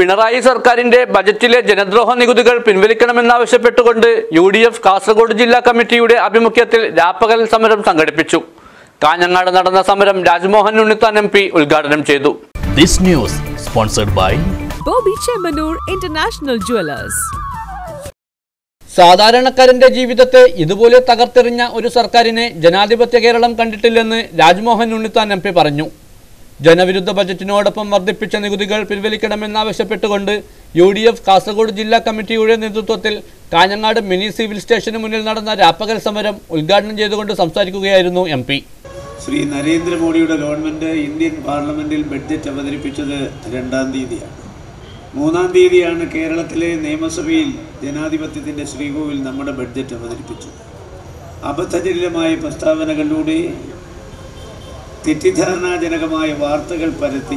പിണറായി സർക്കാരിന്റെ ബജറ്റിലെ ജനദ്രോഹ നികുതികൾ പിൻവലിക്കണമെന്നാവശ്യപ്പെട്ടുകൊണ്ട് യു ഡി എഫ് കാസർഗോഡ് ജില്ലാ കമ്മിറ്റിയുടെ ആഭിമുഖ്യത്തിൽ രാപ്പകൽ സമരം സംഘടിപ്പിച്ചു കാഞ്ഞങ്ങാട് നടന്ന സമരം രാജ്മോഹൻ ഉണ്ണിത്താൻ എം പി ഉദ്ഘാടനം ചെയ്തു This news sponsored by Bobby Chemanur International Jewelers. സാധാരണക്കാരന്റെ ജീവിതത്തെ ഇതുപോലെ തകർത്തെറിഞ്ഞ ഒരു സർക്കാരിനെ ജനാധിപത്യ കേരളം കണ്ടിട്ടില്ലെന്ന് രാജ്മോഹൻ ഉണ്ണിത്താൻ എം പി പറഞ്ഞു ജനവിരുദ്ധ ബജറ്റിനോടൊപ്പം വർദ്ധിപ്പിച്ച നികുതികൾ പിൻവലിക്കണമെന്നാവശ്യപ്പെട്ടുകൊണ്ട് യു ഡി എഫ് കാസർഗോഡ് ജില്ലാ കമ്മിറ്റിയുടെ നേതൃത്വത്തിൽ കാഞ്ഞങ്ങാട് മിനി സിവിൽ സ്റ്റേഷന് മുന്നിൽ നടന്ന രാപ്പകൽ സമരം ഉദ്ഘാടനം ചെയ്തുകൊണ്ട് സംസാരിക്കുകയായിരുന്നു എം പി ശ്രീ നരേന്ദ്രമോദിയുടെ ഗവൺമെൻറ് ഇന്ത്യൻ പാർലമെൻറ്റിൽ ബഡ്ജറ്റ് അവതരിപ്പിച്ചത് രണ്ടാം തീയതിയാണ് മൂന്നാം തീയതിയാണ് കേരളത്തിലെ നിയമസഭയിൽ ജനാധിപത്യത്തിൻ്റെ ശ്രീകോവിൽ നമ്മുടെ ബഡ്ജറ്റ് അവതരിപ്പിച്ചത് അബദ്ധജനിതമായ പ്രസ്താവനകളിലൂടെ തെറ്റിദ്ധാരണാജനകമായ വാർത്തകൾ പരത്തി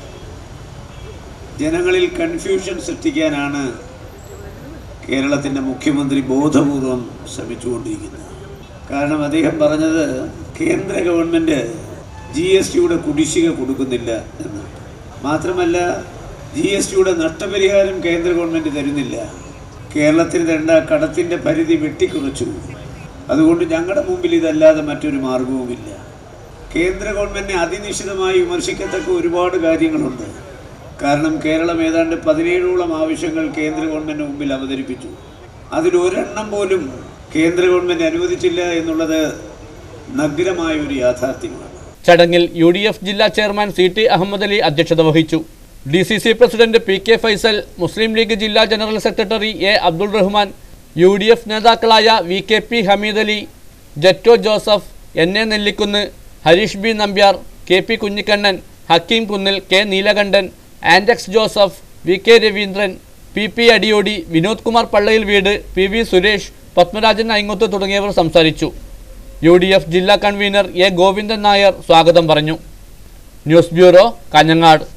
ജനങ്ങളിൽ കൺഫ്യൂഷൻ സൃഷ്ടിക്കാനാണ് കേരളത്തിൻ്റെ മുഖ്യമന്ത്രി ബോധപൂർവം ശ്രമിച്ചുകൊണ്ടിരിക്കുന്നത് കാരണം അദ്ദേഹം പറഞ്ഞത് കേന്ദ്ര ഗവൺമെൻറ് ജി എസ് ടിയുടെ കുടിശ്ശിക കൊടുക്കുന്നില്ല എന്ന് മാത്രമല്ല ജി എസ് ടിയുടെ നഷ്ടപരിഹാരം കേന്ദ്ര ഗവൺമെൻറ് തരുന്നില്ല കേരളത്തിന് തരേണ്ട കടത്തിൻ്റെ പരിധി വെട്ടിക്കുറച്ചു അതുകൊണ്ട് ഞങ്ങളുടെ മുമ്പിൽ ഇതല്ലാതെ മറ്റൊരു മാർഗവുമില്ല കേന്ദ്ര ഗവൺമെൻറ്റിനെ അതിനിശ്ചിതമായി വിമർശിക്കത്തക്ക ഒരുപാട് കാര്യങ്ങളുണ്ട് കാരണം കേരളം ഏതാണ്ട് പതിനേഴോളം ആവശ്യങ്ങൾ കേന്ദ്ര ഗവൺമെൻറ് മുമ്പിൽ അവതരിപ്പിച്ചു അതിലൊരെണ്ണം പോലും കേന്ദ്ര ഗവൺമെൻറ് അനുവദിച്ചില്ല എന്നുള്ളത് നഗ്നമായ ഒരു യാഥാർത്ഥ്യമാണ് ചടങ്ങിൽ യു ഡി എഫ് ജില്ലാ chairman C T Ahmed Ali അധ്യക്ഷത വഹിച്ചു D C C president P K Faisal Muslim League ജില്ലാ general secretary A Abdul Rahman U D F നേതാക്കളായ V K P Hameed Ali Jetto Joseph N A Nellikunnu Harish B Nambiar K P Kunhikannan Hakeem Kunnil K Neelakantan ആൻഡക്സ് Joseph V K Raveendran P P Adiyodi Vinod Kumar Pallayil Veedu P V Suresh Padmarajan അയിങ്ങോത്ത് തുടങ്ങിയവർ സംസാരിച്ചു U D F ജില്ലാ convener A Govindan Nair സ്വാഗതം പറഞ്ഞു news bureau Kanhangad